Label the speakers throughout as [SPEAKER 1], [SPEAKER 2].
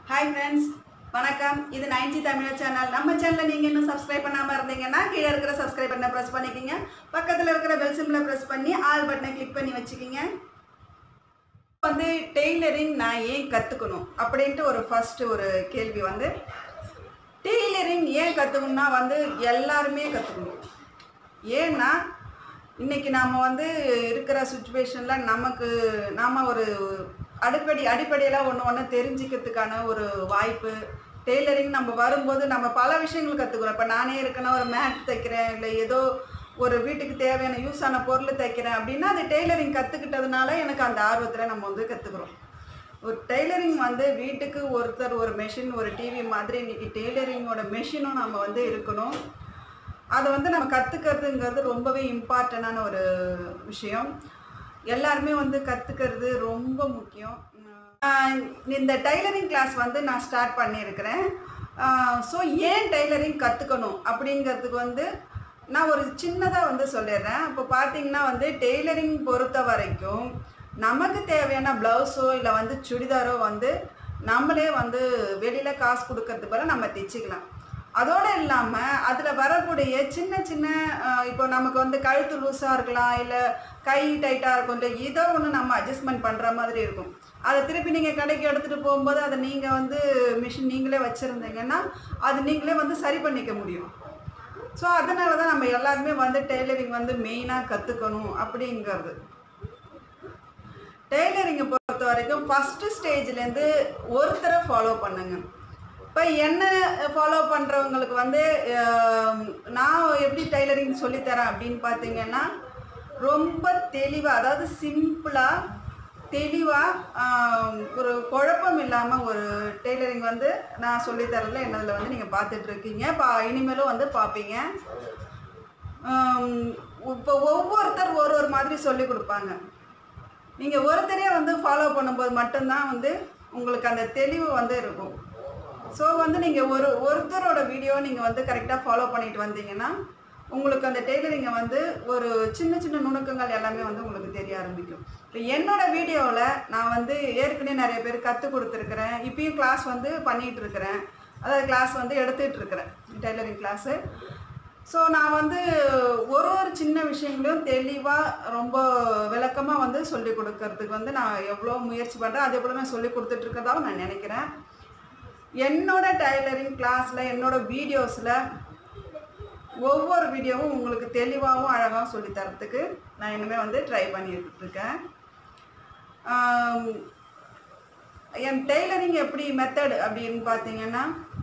[SPEAKER 1] hi friends வணக்கம் இது ninety Tamil channel நம்ம சேனலை நீங்கள் இன்னும் சப்ஸ்கிரைப் பண்ணாமல் இருந்தீங்கன்னா கீழே இருக்கிற சப்ஸ்கிரைப் பண்ண ப்ரெஸ் பண்ணிக்கிங்க பக்கத்தில் இருக்கிற பெல் சிம்பிளை ப்ரெஸ் பண்ணி ஆல் பட்டனை கிளிக் பண்ணி வச்சுக்கிங்க வந்து டெய்லரிங் நான் ஏன் கற்றுக்கணும் அப்படின்ட்டு ஒரு ஃபஸ்ட்டு ஒரு கேள்வி வந்து டெய்லரிங் ஏன் கற்றுக்கணும்னா வந்து எல்லாருமே கற்றுக்கணும் ஏன்னா இன்னைக்கு நாம் வந்து இருக்கிற சுச்சுவேஷனில் நமக்கு நாம் ஒரு அடிப்படை அடிப்படையில் ஒன்று ஒன்று தெரிஞ்சுக்கிறதுக்கான ஒரு வாய்ப்பு டெய்லரிங் நம்ம வரும்போது நம்ம பல விஷயங்கள் கற்றுக்குறோம் இப்போ நானே இருக்கேன்னா ஒரு மேட் தைக்கிறேன் இல்லை ஏதோ ஒரு வீட்டுக்கு தேவையான யூஸ் ஆன பொருள் தைக்கிறேன் அப்படின்னா அது டெய்லரிங் கற்றுக்கிட்டதுனால எனக்கு அந்த ஆர்வத்தில் நம்ம வந்து கற்றுக்குறோம் ஒரு டெய்லரிங் வந்து வீட்டுக்கு ஒருத்தர் ஒரு மெஷின் ஒரு டிவி மாதிரி இன்னைக்கு டெய்லரிங்கோட மெஷினும் நம்ம வந்து இருக்கணும் அதை வந்து நம்ம கற்றுக்கிறதுங்கிறது ரொம்பவே இம்பார்ட்டண்டான ஒரு விஷயம் எல்லாருமே வந்து கற்றுக்கிறது ரொம்ப முக்கியம் ஆஹ் இந்த டைலரிங் கிளாஸ் வந்து நான் ஸ்டார்ட் பண்ணியிருக்கிறேன் ஸோ ஏன் டைலரிங் கற்றுக்கணும் அப்படிங்கிறதுக்கு வந்து நான் ஒரு சின்னதாக வந்து சொல்லிடுறேன் இப்போ பார்த்தீங்கன்னா வந்து டெய்லரிங் பொறுத்த வரைக்கும் நமக்கு தேவையான ப்ளவுஸோ இல்லை வந்து சுடிதாரோ வந்து நம்மளே வந்து வெளியில் காசு கொடுக்கறது போல நம்ம தைச்சிக்கலாம் அதோடு இல்லாமல் அதில் வரக்கூடிய சின்ன சின்ன அஹ், இப்போ நமக்கு வந்து கழுத்து லூஸாக இருக்கலாம் இல்லை கை டைட்டாக இருக்கும் இல்லை ஏதோ ஒன்று நம்ம அட்ஜஸ்ட்மெண்ட் பண்ணுற மாதிரி இருக்கும் அதை திருப்பி நீங்கள் கடைக்கு எடுத்துகிட்டு போகும்போது அதை நீங்கள் வந்து மிஷின் நீங்களே வச்சுருந்தீங்கன்னா அது நீங்களே வந்து சரி பண்ணிக்க முடியும் ஸோ அதனால தான் நம்ம எல்லாருமே வந்து டெய்லரிங் வந்து மெயினாக கற்றுக்கணும் அப்படிங்கிறது டெய்லரிங்கை பொறுத்த வரைக்கும் ஃபஸ்ட்டு ஸ்டேஜ்லேருந்து ஒருத்தரை ஃபாலோ பண்ணுங்க இப்போ என்ன ஃபாலோ பண்ணுறவங்களுக்கு வந்து ஆம், நான் எப்படி டைலரிங் சொல்லித்தரேன் அப்படின்னு பார்த்தீங்கன்னா ரொம்ப தெளிவாக அதாவது சிம்பிளாக தெளிவாக ஒரு குழப்பம் இல்லாமல் ஒரு டெய்லரிங் வந்து நான் சொல்லித்தரதுல என்னதில் வந்து நீங்கள் பார்த்துட்ருக்கீங்க பா இனிமேலும் வந்து பார்ப்பீங்க ஆம், இப்போ ஒவ்வொருத்தர் ஒரு ஒரு மாதிரி சொல்லி கொடுப்பாங்க நீங்கள் ஒருத்தரே வந்து ஃபாலோ பண்ணும்போது மட்டும்தான் வந்து உங்களுக்கு அந்த தெளிவு வந்து இருக்கும் ஸோ வந்து நீங்கள் ஒரு ஒருத்தரோட வீடியோ நீங்கள் வந்து கரெக்டாக ஃபாலோ பண்ணிட்டு வந்தீங்கன்னா உங்களுக்கு அந்த டெய்லரிங்கை வந்து ஒரு சின்ன சின்ன நுணுக்கங்கள் எல்லாமே வந்து உங்களுக்கு தெரிய ஆரம்பிக்கும் இப்போ என்னோட வீடியோவில் நான் வந்து ஏற்கனவே நிறைய பேர் கற்றுக் கொடுத்துருக்குறேன் இப்பயும் கிளாஸ் வந்து பண்ணிகிட்டு இருக்கிறேன் அதாவது கிளாஸ் வந்து எடுத்துகிட்டு இருக்கிறேன் டெய்லரிங் கிளாஸு ஸோ நான் வந்து ஒரு ஒரு சின்ன விஷயங்களையும் தெளிவாக ரொம்ப விளக்கமாக வந்து சொல்லி கொடுக்கறதுக்கு வந்து நான் எவ்வளோ முயற்சி பண்ணுறேன் அதே போல் நான் சொல்லி கொடுத்துட்ருக்கதாவும் நான் நினைக்கிறேன் என்னோட டைலரிங் கிளாஸில் என்னோட வீடியோஸில் ஒவ்வொரு வீடியோவும் உங்களுக்கு தெளிவாகவும் அழகாகவும் சொல்லி தரத்துக்கு நான் இனிமேல் வந்து ட்ரை பண்ணிட்டு இருக்கேன் ஆம், என் டெய்லரிங் எப்படி மெத்தட் அப்படின்னு பார்த்தீங்கன்னா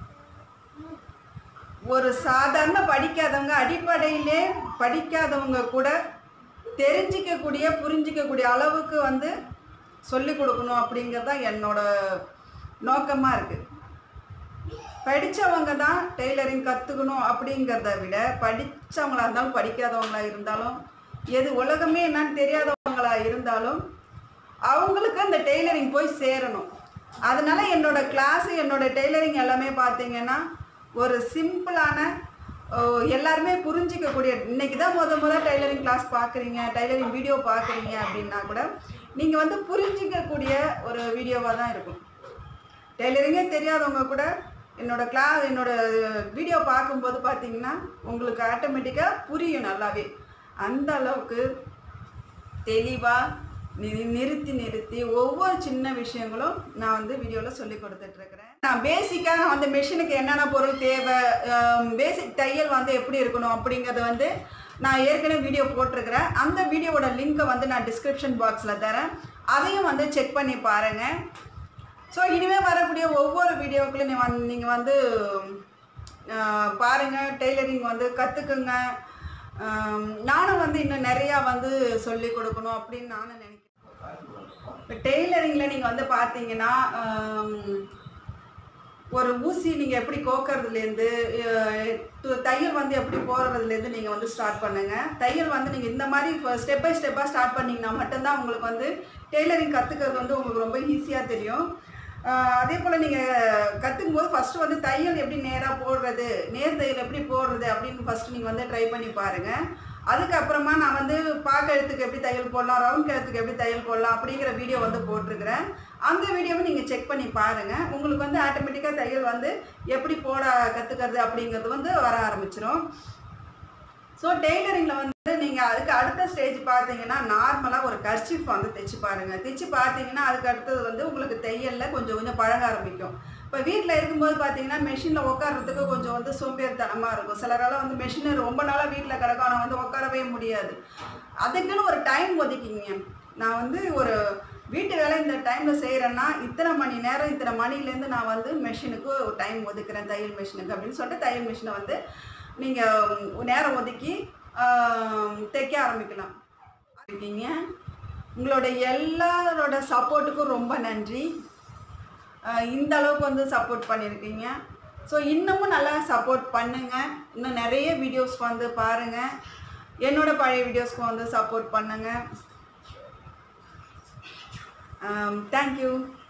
[SPEAKER 1] ஒரு சாதாரண படிக்காதவங்க அடிப்படையிலே படிக்காதவங்க கூட தெரிஞ்சிக்கக்கூடிய புரிஞ்சிக்கக்கூடிய அளவுக்கு வந்து சொல்லி கொடுக்கணும் அப்படிங்கிறது தான் என்னோட நோக்கமாக இருக்குது படித்தவங்க தான் டெய்லரிங் கற்றுக்கணும் அப்படிங்கிறத விட படித்தவங்களா இருந்தாலும் படிக்காதவங்களா இருந்தாலும் எது உலகமே என்னன்னு தெரியாதவங்களா இருந்தாலும் அவங்களுக்கு அந்த டெய்லரிங் போய் சேரணும் அதனால என்னோட கிளாஸ் என்னோட டெய்லரிங் எல்லாமே பார்த்தீங்கன்னா ஒரு சிம்பிளான ஓ, எல்லாருமே புரிஞ்சிக்கக்கூடிய இன்னைக்கு தான் முத முத டைலரிங் கிளாஸ் பார்க்குறீங்க டைலரிங் வீடியோ பார்க்குறீங்க அப்படின்னா கூட நீங்கள் வந்து புரிஞ்சிக்கக்கூடிய ஒரு வீடியோவாக தான் இருக்கும் டெய்லரிங்கே தெரியாதவங்க கூட என்னோட கிளா என்னோட வீடியோ பார்க்கும்போது பார்த்தீங்கன்னா உங்களுக்கு ஆட்டோமேட்டிக்காக புரியும் நல்லாவே அந்த அளவுக்கு தெளிவாக நிறுத்தி நிறுத்தி ஒவ்வொரு சின்ன விஷயங்களும் நான் வந்து வீடியோவில் சொல்லி கொடுத்துட்ருக்குறேன் நான் பேசிக்காக நான் வந்து மிஷினுக்கு என்னென்ன பொருள் தேவை பேசிக் தையல் வந்து எப்படி இருக்கணும் அப்படிங்கிறத வந்து நான் ஏற்கனவே வீடியோ போட்டிருக்கிறேன் அந்த வீடியோவோட லிங்க்கை வந்து நான் டிஸ்கிரிப்ஷன் பாக்ஸில் தரேன் அதையும் வந்து செக் பண்ணி பாருங்கள் ஸோ இனிமேல் வரக்கூடிய ஒவ்வொரு வீடியோக்குள்ளும் நீ வந் நீங்கள் வந்து ஆஹ், பாருங்க டெய்லரிங் வந்து கற்றுக்குங்க நானும் வந்து இன்னும் நிறையா வந்து சொல்லி கொடுக்கணும் அப்படின்னு நானும் நினைக்கிறேன் இப்போ டெய்லரிங்கில் நீங்கள் வந்து பார்த்தீங்கன்னா ஆம், ஒரு ஊசி நீங்கள் எப்படி கோக்கறதுலேருந்து அஹ், து- தையல் வந்து எப்படி போடுறதுலேருந்து நீங்கள் வந்து ஸ்டார்ட் பண்ணுங்கள் தையல் வந்து நீங்கள் இந்த மாதிரி ஸ்டெப் பை ஸ்டெப்பாக ஸ்டார்ட் பண்ணிங்கன்னா மட்டும்தான் உங்களுக்கு வந்து டெய்லரிங் கற்றுக்கிறது வந்து உங்களுக்கு ரொம்ப ஈஸியாக தெரியும் அஹ், அதே போல் நீங்கள் கற்றுக்கும் போது ஃபஸ்ட்டு வந்து தையல் எப்படி நேராக போடுறது நேர் தையல் எப்படி போடுறது அப்படின்னு ஃபஸ்ட்டு நீங்கள் வந்து ட்ரை பண்ணி பாருங்கள் அதுக்கப்புறமா நான் வந்து பாக்க எழுத்துக்கு எப்படி தையல் போடலாம் ரவுண்ட் கழுத்துக்கு எப்படி தையல் போடலாம் அப்படிங்கிற வீடியோ வந்து போட்டிருக்கிறேன் அந்த வீடியோவை நீங்கள் செக் பண்ணி பாருங்கள் உங்களுக்கு வந்து ஆட்டோமேட்டிக்காக தையல் வந்து எப்படி போட கற்றுக்கிறது அப்படிங்கிறது வந்து வர ஆரம்பிச்சிடும் ஸோ டெய்லரிங்கில் வந்து நீங்கள் அதுக்கு அடுத்த ஸ்டேஜ் பார்த்தீங்கன்னா நார்மலாக ஒரு கர்ச்சிஃப் வந்து தைச்சு பாருங்கள் தைச்சு பார்த்தீங்கன்னா அதுக்கு அடுத்தது வந்து உங்களுக்கு தையலில் கொஞ்சம் கொஞ்சம் பழக ஆரம்பிக்கும் இப்போ வீட்டில் இருக்கும்போது பார்த்தீங்கன்னா மெஷினில் உட்கார்றதுக்கு கொஞ்சம் வந்து சோம்பேறித்தனமாக இருக்கும் சிலரால் வந்து மிஷினு ரொம்ப நாளாக வீட்டில் கிடக்கும் ஆனால் வந்து உட்காரவே முடியாது அதுக்குன்னு ஒரு டைம் ஒதுக்கிங்க நான் வந்து ஒரு வீட்டு வேலை இந்த டைமில் செய்கிறேன்னா இத்தனை மணி நேரம் இத்தனை மணிலேருந்து நான் வந்து மெஷினுக்கு டைம் ஒதுக்குறேன் தையல் மிஷினுக்கு அப்படின்னு சொல்லிட்டு தையல் மிஷினை வந்து நீங்கள் நேரம் ஒதுக்கி ஆம், தைக்க ஆரம்பிக்கலாம் இருக்கீங்க உங்களோட எல்லாரோட சப்போர்ட்டுக்கும் ரொம்ப நன்றி ஆஹ் இந்த அளவுக்கு வந்து சப்போர்ட் பண்ணியிருக்கீங்க ஸோ இன்னமும் நல்லா சப்போர்ட் பண்ணுங்கள் இன்னும் நிறைய வீடியோஸ் வந்து பாருங்கள் என்னோட பழைய வீடியோஸ்க்கு வந்து சப்போர்ட் பண்ணுங்கள் தேங்க்யூ